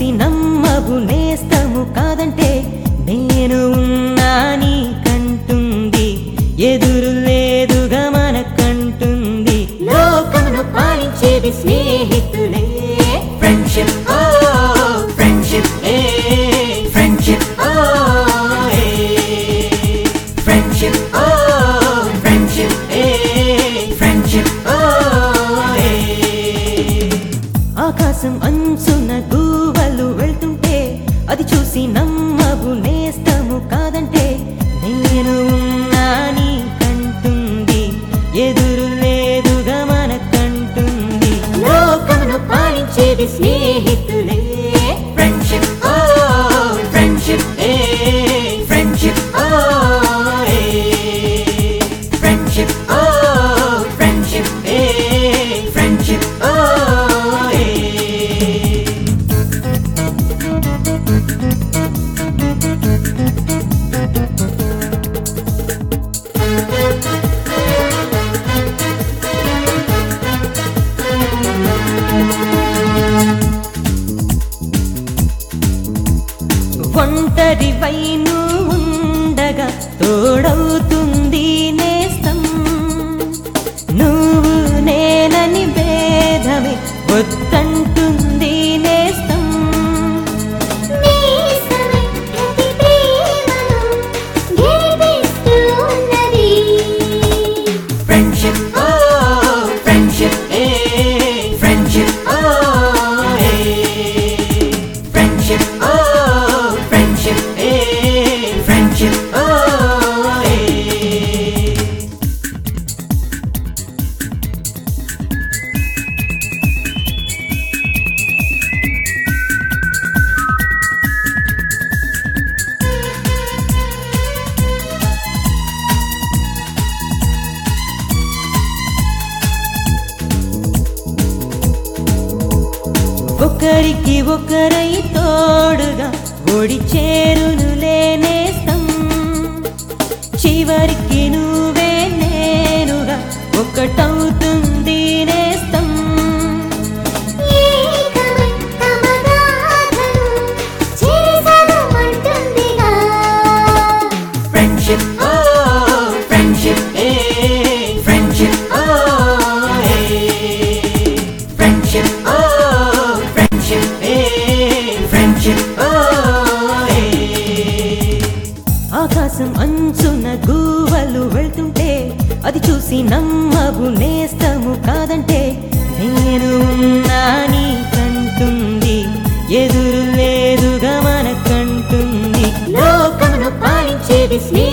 నమ్మవు నేస్తము కాదంటే నేను ఉన్నా నీకంటుంది ఎదురు లేదుగా మనకంటుంది లోకమును పాలించేది స్నేహితులే ఫ్రెండ్షిప్ ఓ ఫ్రెండ్షిప్ ఏ ఫ్రెండ్షిప్ ఓ ఫ్రెండ్షిప్ ఓ ఫ్రెండ్షిప్ ఏ ఫ్రెండ్షిప్ ఓ ఆకాశం అంచున గువ్వలు వెళ్తుంటే అది చూసి నమ్మవు నేస్తము కాదంటే నేను ఉన్నా నీకంటుంది ఎదురు లేదుగా మనకంటుంది లోకమును పాలించేది స్నేహితులే ఫ్రెండ్షిప్ ఓ ఫ్రెండ్షిప్ ఏ ఫ్రెండ్షిప్ ఓ ఫ్రెండ్షిప్ ఓ ఫ్రెండ్షిప్ ఏ ఫ్రెండ్షిప్ ఓ ఒంటరి వైను ఉండగా తోడవుతుంది నేస్తం నువ్వు నేనని భేదమే వద్దంటుంది నేస్తం నేసమే ప్రతి ప్రేమను గెలిపిస్తూ ఉన్నది ఫ్రెండ్షిప్ ఓ ఫ్రెండ్షిప్ ఏ ఫ్రెండ్షిప్ ఓ ఫ్రెండ్షిప్ ఓ ఫ్రెండ్షిప్ ఏ ఫ్రెండ్షిప్ ఓ ఒకరికి ఒకరై తోడుగా ఒడి చేరును లేనేస్తం చివరికి నువ్వే నేనుగా ఒకటవుతుంది నేస్తం ఏకమై తమ గాథను చేసనమంటుందిగా ఫ్రెండ్షిప్ ఓ ఫ్రెండ్షిప్ ఏ ఫ్రెండ్షిప్ ఓ ఫ్రెండ్షిప్ ఓ ఫ్రెండ్షిప్ ఏ ఫ్రెండ్షిప్ ఓ ఆకాశం అంచున గువ్వలు వెళ్తుంటే అది చూసి నమ్మవు నేస్తము కాదంటే నేను ఉన్నా నీకంటుంది ఎదురు లేదుగా మనకంటుంది లోకమును పాలించేది స్నేహ